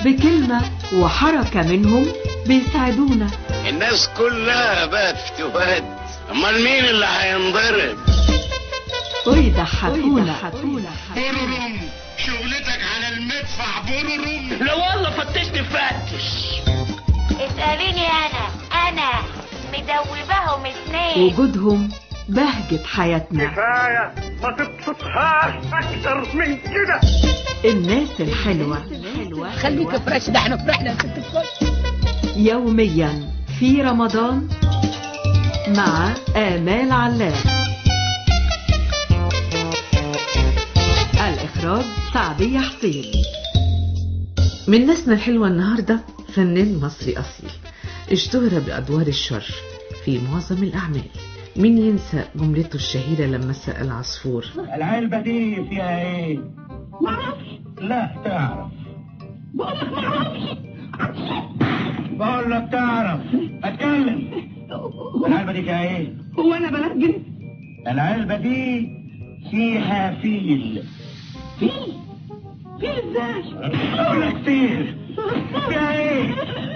بكلمة وحركة منهم بيساعدونا الناس كلها بقت في تواد امال مين اللي هينضرب ويضحكونا بورورم شغلتك على المدفع بورورم لا والله فتشني فتش اسأليني أنا أنا مدوباهم اتنين وجودهم بهجة حياتنا كفاية ما تبسطهاش أكتر من كده الناس الحلوة خليك فريش ده احنا فرحنا يا ست الكل يوميا في رمضان مع آمال علام الإخراج سعدية حسين من ناسنا الحلوة النهاردة فنان مصري أصيل اشتهر بأدوار الشر في معظم الأعمال مين ينسى جملته الشهيرة لما سأل عصفور العلبة دي فيها ايه؟ معرفش لا تعرف بقول لك تعرف اتكلم العلبة دي فيها ايه؟ هو انا بلجن العلبة دي فيها فيل فيل فيل ازاي بقول لك فيل فيها ايه؟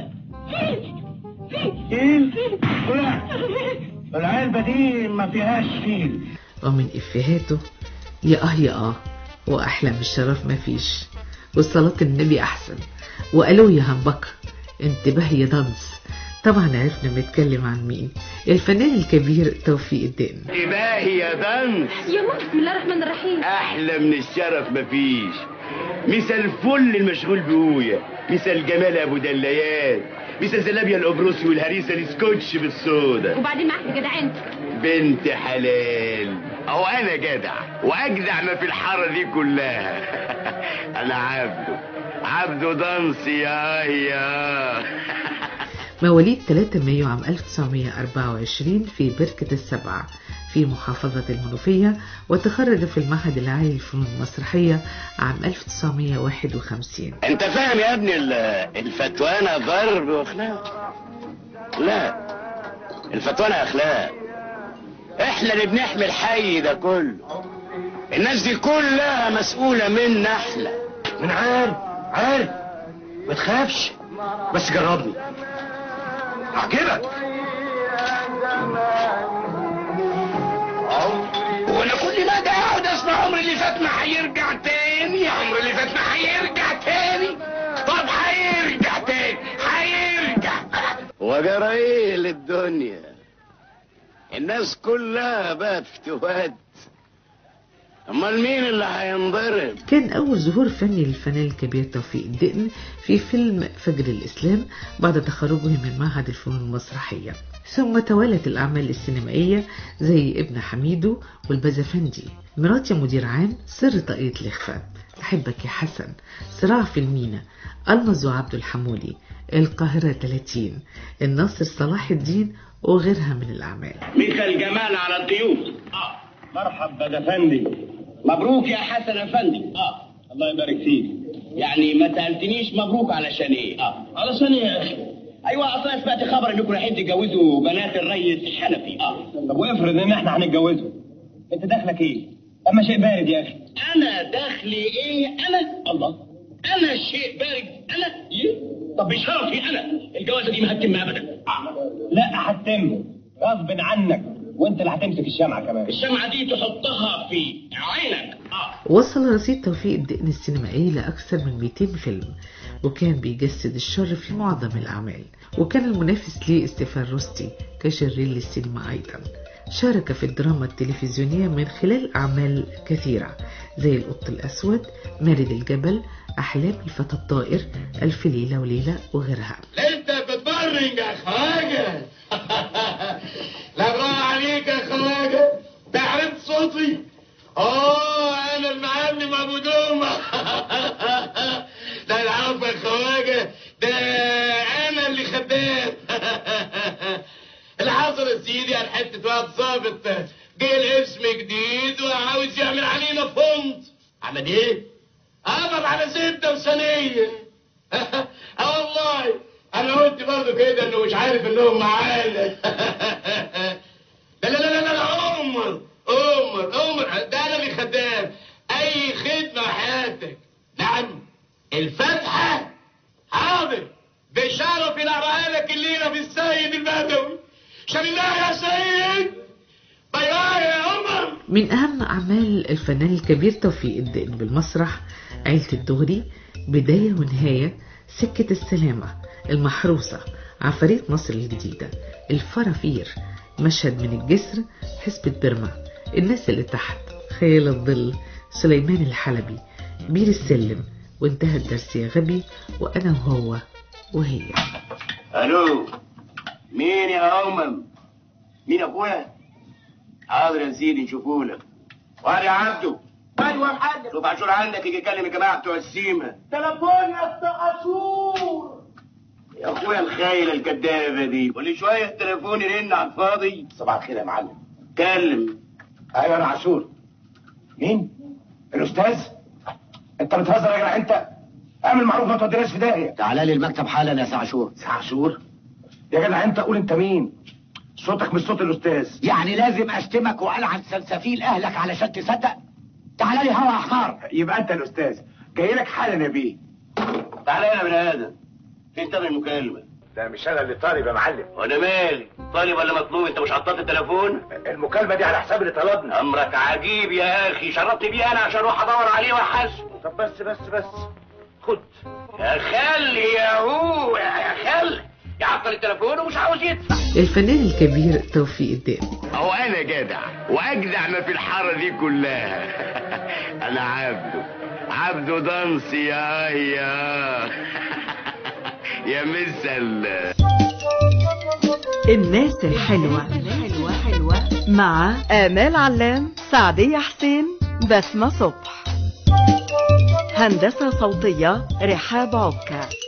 فيل فيل؟ لا العلبة دي ما فيهاش فيل ومن إفيهاته يا آه يا آه وأحلى من الشرف مفيش وصلاة النبي أحسن وقالوا يا هنبكة انتباه يا دانس طبعا عرفنا بنتكلم عن مين الفنان الكبير توفيق الدقن انتباهي يا دنس يلا بسم الله الرحمن الرحيم احلى من الشرف مفيش مثل الفل المشغول بقويا مثل جمال ابو دليات مثل زلابيا القبرصي والهريسه السكوتش بالصودا وبعدين معاك جدعان بنت حلال اهو انا جدع واجدع ما في الحاره دي كلها انا عبده عبده دانس يا يا مواليد 3 مايو عام 1924 في بركة السبعة في محافظة المنوفية وتخرج في المعهد العالي للفنون المسرحية عام 1951 انت فاهم يا ابني ال- الفتوانة ضرب واخلاق لا الفتوانة اخلاق احنا اللي بنحمي الحي ده كله الناس دي كلها مسؤولة منا احنا من عارف عارف ما تخافش بس جربني هعجبك وانا كل ما ده اقعد اسمع عمري اللي فات ما هيرجع تاني عمري اللي فات ما هيرجع تاني طب هيرجع تاني هيرجع وجرى ايه للدنيا الناس كلها بقت في تواد امال مين اللي هينضرب كان أول ظهور فني للفنان الكبير توفيق الدقن في فيلم فجر الإسلام بعد تخرجه من معهد الفنون المسرحية ثم توالت الأعمال السينمائية زي ابن حميدو والبزفندي مراتي مدير عام سر طاقية الإخفاء أحبك يا حسن صراع في المينا المز وعبد الحمولي القاهرة 30 الناصر صلاح الدين وغيرها من الأعمال مثل جمال على الضيوف اه مرحبا يا فندي مبروك يا حسن افندي اه الله يبارك فيك يعني ما سالتنيش مبروك علشان ايه اه علشان ايه يا اخي ايوه اصلا سمعت خبر انكم رايحين تتجوزوا بنات الريس حنفي اه طب وافرض ان احنا هنتجوزه انت دخلك ايه اما شيء بارد يا اخي انا دخلي ايه انا الله انا شيء بارد انا إيه؟ طب بشرفي انا الجوازه دي ما هتتم ابدا لا هتتم غصب عنك وانت اللي هتمسك الشمعة كمان الشمعه دي تحطها في عينك اه وصل رصيد توفيق الدقن السينمائي لأكثر من 200 فيلم وكان بيجسد الشر في معظم الأعمال وكان المنافس ليه استيفان روستي كشرير للسينما أيضا شارك في الدراما التلفزيونية من خلال أعمال كثيرة زي القط الأسود مارد الجبل أحلام الفتى الطائر ألف ليلة وليلة وغيرها انت بتبرنج يا خواجه لا برافو عليك يا خواجه ده عرفت صوتي اه انا المعلم ابو دومه ده العفو يا خواجه ده انا اللي خدام العصر يا سيدي على حته واد ظابط جه الاسم جديد وعاوز يعمل علينا فند عمل ايه؟ قبض على ستة وثانية اه والله انا قلت برضه كده انه مش عارف انهم معانا لا لا لا لا لا عمر عمر عمر ده انا اللي خدام اي خدمة حياتك نعم الفاتحة من أهم أعمال الفنان الكبير توفيق الدقن بالمسرح عيلة الدغري بداية ونهاية سكة السلامة المحروسة عفاريت مصر الجديدة الفرافير مشهد من الجسر حسبة برما الناس اللي تحت خيال الظل سليمان الحلبي بير السلم وانتهى الدرس يا غبي وأنا وهو وهي الو مين يا امم مين اخويا حاضر يا سيدي نشوفولك وادي يا عبده ايوه يا محمد شوف عاشور عندك يجي يكلم الجماعه بتوع السيما تليفون يا استاذ عاشور يا اخويا الخايله الكدابه دي كل شويه التليفون يرن على الفاضي صباح الخير يا معلم كلم ايوه انا عاشور مين الاستاذ انت بتهزر يا جدع انت اعمل معروف ما توديناش في داهيه تعالى لي المكتب حالا يا سي عاشور عاشور يا جدع انت قول انت مين صوتك مش صوت الاستاذ يعني لازم اشتمك والعن سلسفيل اهلك علشان تصدق تعالى لي هوا يا حمار يبقى انت الاستاذ جاي لك حالا يا بيه تعالى هنا يا بني ادم فين تمن المكالمه ده مش انا اللي طالب يا معلم وانا مالي طالب ولا مطلوب انت مش حطيت التليفون المكالمه دي على حساب اللي طلبنا امرك عجيب يا اخي شرطني بيه انا عشان اروح ادور عليه واحاسبه طب بس بس بس خد يا خل يا هو يا خل يعطل التليفون ومش عاوز يدفع الفنان الكبير توفيق الدقن هو انا جدع واجدع ما في الحاره دي كلها انا عبده عبده دانس يا يا يا مثل الناس الحلوة مع آمال علام سعدية حسين بسمة صبح هندسة صوتية رحاب عكا